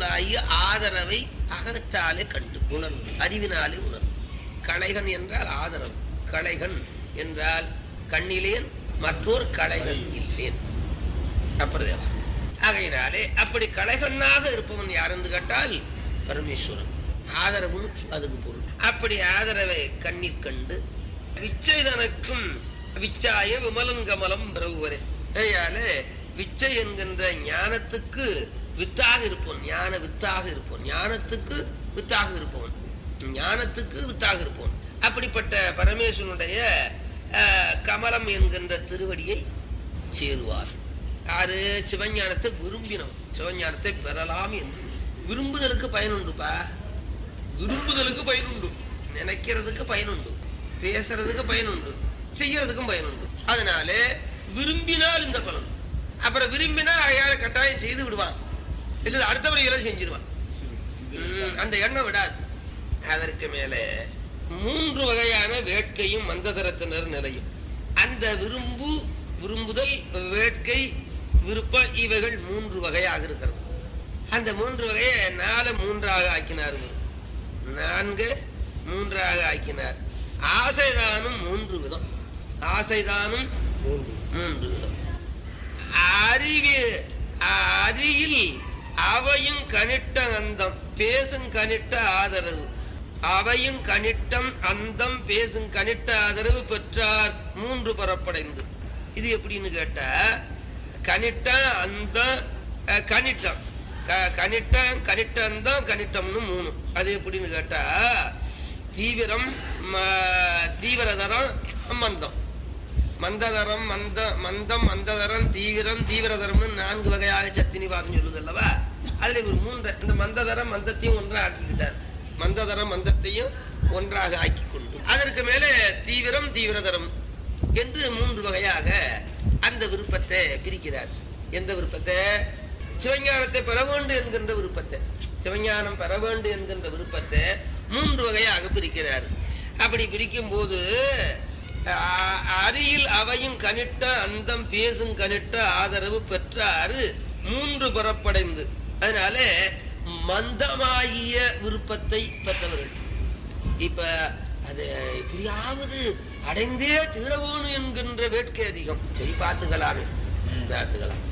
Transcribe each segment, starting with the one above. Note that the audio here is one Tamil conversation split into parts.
பொருளாகிய ஆதரவை அகத்தாலே கண்டு உணர்ந்து அறிவினாலே உணர்ந்து களைகன் என்றால் ஆதரவு களைகன் என்றால் கண்ணிலேன் மற்றொரு களைகன் இல்லேன் அப்புறம் ஆகையினாலே அப்படி களைகண்ணாக இருப்பவன் யார் என்று கேட்டால் பரமேஸ்வரன் ஆதரவுன்னு அதுக்கு பொருள் அப்படி ஆதரவை கண்ணீர் கண்டு விச்சை தனக்கும் விச்சாய விமலங்கமலம் பிரபுவரே ஐயாலே விச்சை என்கின்ற ஞானத்துக்கு வித்தாக இருப்பவன் ஞான வித்தாக இருப்பவன் ஞானத்துக்கு வித்தாக இருப்பவன் ஞானத்துக்கு வித்தாக இருப்பவன் அப்படிப்பட்ட பரமேஸ்வரனுடைய அஹ், கமலம் என்கின்ற திருவடியை சேருவார் யாரு சிவஞானத்தை விரும்பினோம் சிவஞானத்தை பெறலாம் என்று விரும்புதலுக்கு பயனுண்டுப்பா விரும்புதலுக்கு பயனுண்டு நினைக்கிறதுக்கு பயனுண்டு பேசுறதுக்கு பயனுண்டு செய்யறதுக்கும் பயனுண்டு அதனால விரும்பினால் இந்த பலன் அப்புறம் விரும்பினா அயாள கட்டாயம் செய்து விடுவான் இல்ல அடுத்தவரை செஞ்சிருவான் ம், அந்த எண்ணம் விடாது அதற்கு மேல மூன்று வகையான வேட்கையும் மந்ததரத்தினர் நிலையும் அந்த விரும்பு விரும்புதல் வேட்கை விருப்பம் இவைகள் மூன்று வகையாக இருக்கிறது அந்த மூன்று வகையை நாலு மூன்றாக ஆக்கினார் இவர். நான்கு மூன்றாக ஆக்கினார் ஆசைதானும் மூன்று விதம் ஆசைதானும் மூன்று விதம் அறிவி அரியில் அவையும் கனிட்ட அந்தம் பேசும் கனிட்ட ஆதரவு அவையும் கனிட்டம் அந்தம் பேசும் கனிட்ட ஆதரவு பெற்றார் மூன்று பரப்படைந்து இது எப்படின்னு கேட்டா கனிட்டம் அந்த அஹ், கனிட்டம் க- கனிட்டம் கனிட்டந்தம் கனிட்டம்னு மூணு அது எப்படின்னு கேட்டா தீவிரம் ம- தீவிரதரம் மந்தம் மந்ததரம் மந்த மந்தம் மந்ததரம் தீவிரம் தீவிரதரம்னு நான்கு வகையாக சத்தினிவாதம் சொல்லுது அல்லவா அதுல ஒரு மூன்று இந்த மந்ததரம் மந்தத்தையும் ஒன்றாக ஆக்கிக்கிட்டார் மந்ததரம் மந்தத்தையும் ஒன்றாக ஆக்கி கொண்டு அதற்கு மேலே தீவிரம் தீவிரதரம் என்று மூன்று வகையாக அந்த விருப்பத்தை பிரிக்கிறார் எந்த விருப்பத்தை சிவஞானத்தை பெற வேண்டும் என்கின்ற விருப்பத்தை சிவஞானம் பெற வேண்டும் என்கின்ற விருப்பத்தை மூன்று வகையாக பிரிக்கிறார் அப்படி பிரிக்கும் போது அ- அரியில் அவையும் கனிட்ட அந்தம் பேசும் கனிட்ட ஆதரவு பெற்றாரு மூன்று புறப்படைந்து அதனால மந்தமாகிய விருப்பத்தை பெற்றவர்கள் இப்ப அது எப்படியாவது அடைந்தே தீர வேணும் என்கின்ற வேட்கை அதிகம் சரி பார்த்துக்கலாமே பார்த்துக்கலாம்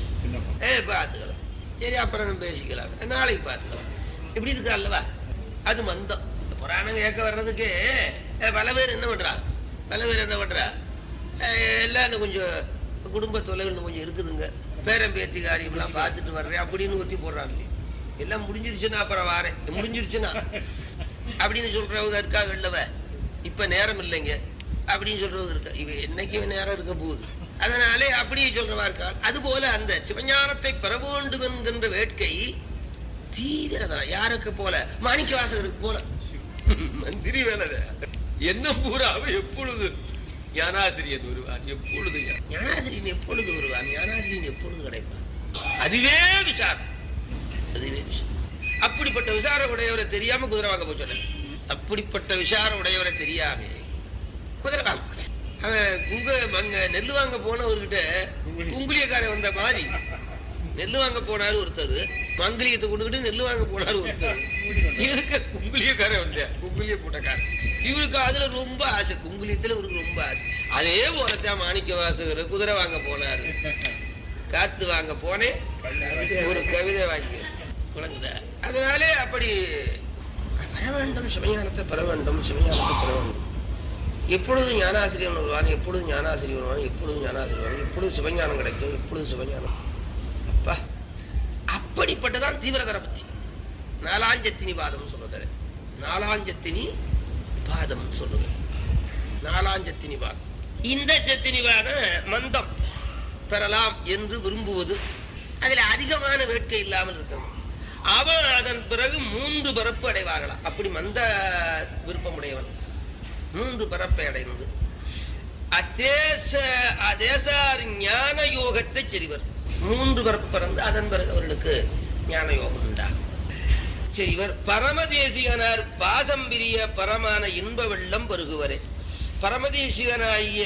ஏ பார்த்துக்கலாம் சரி அப்புறம் நம்ம பேசிக்கலாம் நாளைக்கு பார்த்துக்கலாம் இப்படி இருக்கா அல்லவா அது மந்தம் புராணம் கேட்க வர்றதுக்கு அஹ், பல பேர் என்ன பண்றா பல பேர் என்ன பண்றா அஹ், எல்லாம் இன்னும் கொஞ்சம் குடும்ப தொலைவில் இன்னும் கொஞ்சம் இருக்குதுங்க பேரன் பேத்தி காரியம்லாம் பார்த்துட்டு வர்றேன் அப்படின்னு ஒத்தி போடுறாங்க எல்லாம் முடிஞ்சிருச்சுன்னா அப்புறம் வாரேன் முடிஞ்சிருச்சுன்னா அப்படின்னு சொல்றவங்க இருக்காங்க இல்லவ இப்ப நேரம் இல்லைங்க அப்படின்னு சொல்றவங்க இருக்கா இவ என்னைக்கு நேரம் இருக்க போகுது அதனாலே அப்படியே சொல்றவா இருக்கா அது போல அந்த சிவஞானத்தை பெற வேண்டும் என்கின்ற வேட்கை தீவிரதான் யாருக்கு போல மாணிக்க வாசகருக்கு போல மந்திரி வேலை என்ன பூராவ எப்பொழுது ஞானாசிரியன் வருவான் எப்பொழுது ஞா- ஞானாசிரியன் எப்பொழுது வருவான் ஞானாசிரியன் எப்பொழுது கிடைப்பான் அதுவே விசாரம் அதுவே விசாரம் அப்படிப்பட்ட விசார உடையவரை தெரியாம குதிரை வாங்க போய் சொன்னேன் அப்படிப்பட்ட விசார உடையவரை தெரியாம குதிரை வாங்க போச்சு அவன் குங்க அங்க நெல்லு வாங்க போனவர்கிட்ட குங்குலியக்காரன் வந்த மாதிரி நெல்லு வாங்க போனாரு ஒருத்தர் மங்கிலியத்தை கொண்டுகிட்டு நெல்லு வாங்க போனாரு ஒருத்தர் இவருக்கு குங்குலியக்காரன் வந்தேன் குங்குலிய கூட்டக்காரன் இவருக்கு அதுல ரொம்ப ஆசை குங்குலியத்துல இவருக்கு ரொம்ப ஆசை அதே போலத்தான் மாணிக்க வாசகர் குதிரை வாங்க போனாரு காத்து வாங்க போனேன் ஒரு கவிதை வாங்கி விளங்குதா அதனாலே அப்படி பெற வேண்டும் சிவஞானத்தை பெற வேண்டும் சிவஞானத்தை பெற வேண்டும் எப்பொழுது ஞானாசிரியர் வருவான் எப்பொழுது ஞானாசிரியர் வருவான் எப்பொழுது ஞானாசிரியர் வருவான் எப்பொழுது சிவஞானம் கிடைக்கும் எப்பொழுது சிவஞானம் அப்பா அப்படிப்பட்டதான் தீவிரதர பத்தி நாலாஞ்சத்தினி பாதம் சொல்றது நாலாஞ்சத்தினி பாதம் சொல்லுது நாலாஞ்சத்தினி பாதம் இந்த ஜத்தினி பாதம் மந்தம் பெறலாம் என்று விரும்புவது அதுல அதிகமான வேட்கை இல்லாமல் இருக்கிறது அவன் அதன் பிறகு மூன்று பரப்பு அடைவார்களாம் அப்படி மந்த விருப்பமுடையவன் மூன்று பரப்பை அடைந்து அதேச அதேசார் ஞான யோகத்தை செறிவர் மூன்று பரப்பு பிறந்து அதன் பிறகு அவர்களுக்கு ஞான யோகம் உண்டாகும் செய்வர் பரமதேசிகனார் பாசம் பிரிய பரமான இன்ப வெள்ளம் பருகுவரே பரமதேசிகனாகிய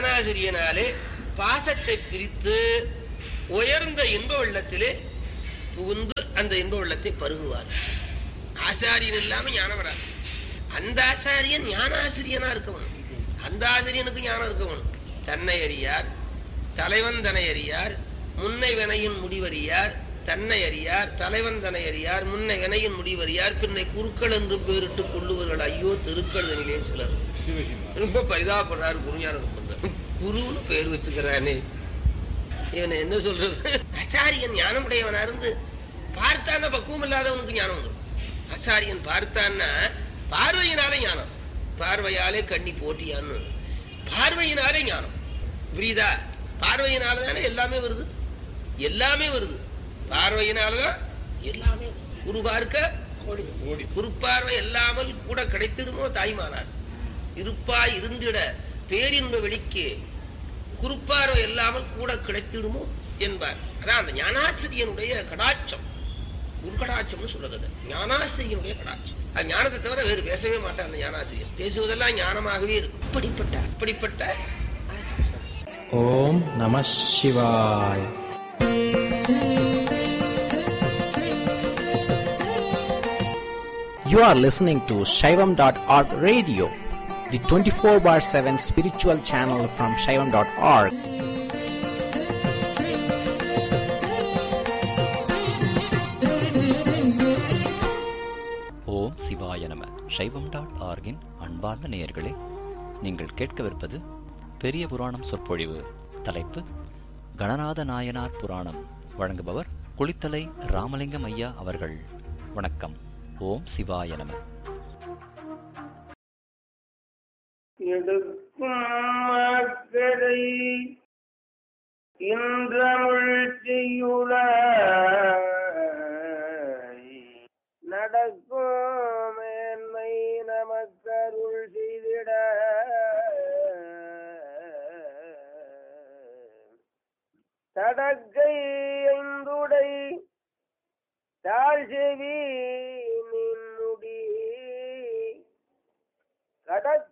ஞானாசிரியனாலே பாசத்தை பிரித்து உயர்ந்த இன்ப வெள்ளத்திலே புகுந்து அந்த இன்ப வெள்ளத்தை பருகுவார் ஆசாரியன் இல்லாம ஞானம் வராது அந்த ஆசாரியன் ஞானாசிரியனா இருக்கவன் அந்த ஆசிரியனுக்கு ஞானம் இருக்கவன் தன்னை அறியார் தலைவன் தன்னை அறியார் முன்னை வினையின் முடிவறியார் தன்னை அறியார் தலைவன் தன்னை அறியார் முன்னை வினையின் முடிவறியார் பின்னை குருக்கள் என்று பேரிட்டு கொள்ளுவர்கள் ஐயோ திருக்கழுதனிலே சிலர் ரொம்ப பரிதாபப்படுறாரு குருஞான சம்பந்தர் குருன்னு பேர் வச்சுக்கிறானே இவனை என்ன சொல்றது ஆச்சாரியன் ஞானமுடையவனா இருந்து பார்த்தான்னா பக்குவம் இல்லாதவனுக்கு ஞானம் வந்துடும் ஆச்சாரியன் பார்த்தான்னா பார்வையினாலே ஞானம் பார்வையாலே கண்ணி போட்டியான்னு பார்வையினாலே ஞானம் புரியுதா பார்வையினால தானே எல்லாமே வருது எல்லாமே வருது பார்வையினாலதான் எல்லாமே வருது. குரு பார்க்க குறுப்பார்வை இல்லாமல் கூட கிடைத்திடுமோ தாய்மானார் இருப்பாய் இருந்திட பேரின்ப வெளிக்கு குறுப்பார்வை இல்லாமல் கூட கிடைத்திடுமோ என்பார் அதான் அந்த ஞானாசிரியனுடைய கடாட்சம் குருகடாட்சம்னு சொல்றது ஞானாசிரியனுடைய கடாட்சம் அது ஞானத்தை தவிர வேறு பேசவே மாட்டார் அந்த ஞானாசிரியர் பேசுவதெல்லாம் ஞானமாகவே இருக்கும் அப்படிப்பட்ட அப்படிப்பட்ட ஆசிரியர். ஓம் நம சிவாய் You are listening to Shaivam.org radio, the 24 bar 7 spiritual channel from Shaivam.org. ஓம் சிவாய நம சைவம் டாட் ஆர்கின் அன்பார்ந்த நேயர்களே நீங்கள் கேட்கவிருப்பது பெரிய புராணம் சொற்பொழிவு தலைப்பு கணநாத நாயனார் புராணம் வழங்குபவர் குளித்தலை ராமலிங்கம் ஐயா அவர்கள் வணக்கம் ஓம் சிவாய நம எடுக்கும் அக்கறை இன்றமிழ் செய்யுள நடக்கும் மேன்மை நமக்கருள் செய்திட தடக்கை ஐந்துடை தாழ்செவி நின்னுடி கடக்க